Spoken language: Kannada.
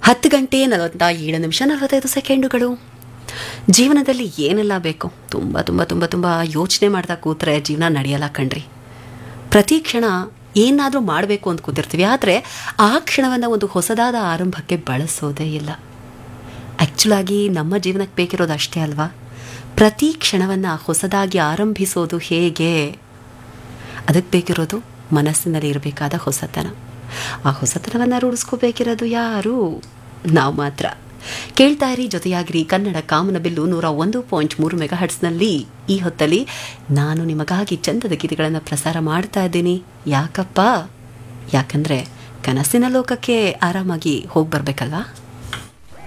ಹತ್ತು ಗಂಟೆ ನಲವತ್ತ ಏಳು ನಿಮಿಷ ನಲವತ್ತೈದು ಸೆಕೆಂಡುಗಳು ಜೀವನದಲ್ಲಿ ಏನೆಲ್ಲ ಬೇಕು ತುಂಬ ತುಂಬ ತುಂಬ ತುಂಬ ಯೋಚನೆ ಮಾಡ್ತಾ ಕೂತ್ರೆ ಜೀವನ ನಡೆಯಲ್ಲ ಕಣ್ರಿ ಪ್ರತಿ ಕ್ಷಣ ಏನಾದರೂ ಮಾಡಬೇಕು ಅಂತ ಕೂತಿರ್ತೀವಿ ಆದರೆ ಆ ಕ್ಷಣವನ್ನು ಒಂದು ಹೊಸದಾದ ಆರಂಭಕ್ಕೆ ಬಳಸೋದೇ ಇಲ್ಲ ಆ್ಯಕ್ಚುಲಾಗಿ ನಮ್ಮ ಜೀವನಕ್ಕೆ ಬೇಕಿರೋದು ಅಷ್ಟೇ ಅಲ್ವಾ ಪ್ರತಿ ಕ್ಷಣವನ್ನು ಹೊಸದಾಗಿ ಆರಂಭಿಸೋದು ಹೇಗೆ ಅದಕ್ಕೆ ಬೇಕಿರೋದು ಮನಸ್ಸಿನಲ್ಲಿ ಇರಬೇಕಾದ ಹೊಸತನ ಆ ಹೊಸತನವನ್ನು ರೂಢಿಸ್ಕೋಬೇಕಿರೋದು ಯಾರು ನಾವು ಮಾತ್ರ ಕೇಳ್ತಾ ಇರಿ ಜೊತೆಯಾಗಿರಿ ಕನ್ನಡ ಕಾಮನ ಬಿಲ್ಲು ನೂರ ಒಂದು ಪಾಯಿಂಟ್ ಮೂರು ಮೆಗಾ ಹಟ್ಸ್ನಲ್ಲಿ ಈ ಹೊತ್ತಲ್ಲಿ ನಾನು ನಿಮಗಾಗಿ ಚಂದದ ಗೀತೆಗಳನ್ನು ಪ್ರಸಾರ ಮಾಡ್ತಾ ಇದ್ದೀನಿ ಯಾಕಪ್ಪ ಯಾಕಂದರೆ ಕನಸಿನ ಲೋಕಕ್ಕೆ ಆರಾಮಾಗಿ ಹೋಗಿ ಬರಬೇಕಲ್ವಾ